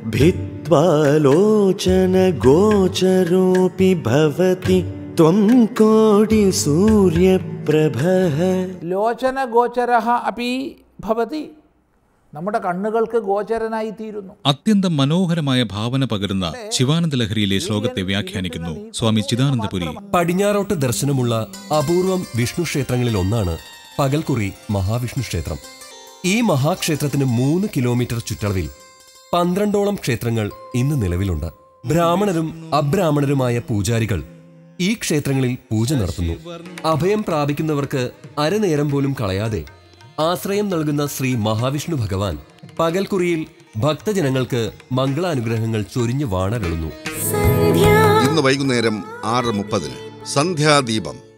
भित्त्वालोचनगोचरोऽपि भवति त्वं कोटिसूर्यप्रभः ലോചന ഗോചര അപ്പി ഭവതി നമ്മുടെ കണ്ണുകൾക്ക് ഗോചരനായി തീരുന്നു അത്യന്തം മനോഹരമായ ഭാവന പകരുന്ന ശിവാനന്ദ ലഹരിയിലെ ശ്ലോകത്തെ വ്യാഖ്യാനിക്കുന്നു സ്വാമി ചിദാനന്ദപുരി പടിഞ്ഞാറോട്ട് ദർശനമുള്ള അപൂർവം വിഷ്ണു ക്ഷേത്രങ്ങളിൽ ഒന്നാണ് പകൽക്കുറി മഹാവിഷ്ണു ക്ഷേത്രം ഈ മഹാക്ഷേത്രത്തിന് മൂന്ന് കിലോമീറ്റർ ചുറ്റളവിൽ പന്ത്രണ്ടോളം ക്ഷേത്രങ്ങൾ ഇന്ന് നിലവിലുണ്ട് ബ്രാഹ്മണരും അബ്രാഹ്മണരുമായ പൂജാരികൾ ഈ ക്ഷേത്രങ്ങളിൽ പൂജ നടത്തുന്നു അഭയം പ്രാപിക്കുന്നവർക്ക് അരനേരം പോലും കളയാതെ ആശ്രയം നൽകുന്ന ശ്രീ മഹാവിഷ്ണു ഭഗവാൻ പകൽക്കുറിയിൽ ഭക്തജനങ്ങൾക്ക് മംഗളാനുഗ്രഹങ്ങൾ ചൊരിഞ്ഞു വാണരുളുന്നു ഇന്ന് വൈകുന്നേരം ആറ് മുപ്പതിന് സന്ധ്യാദീപം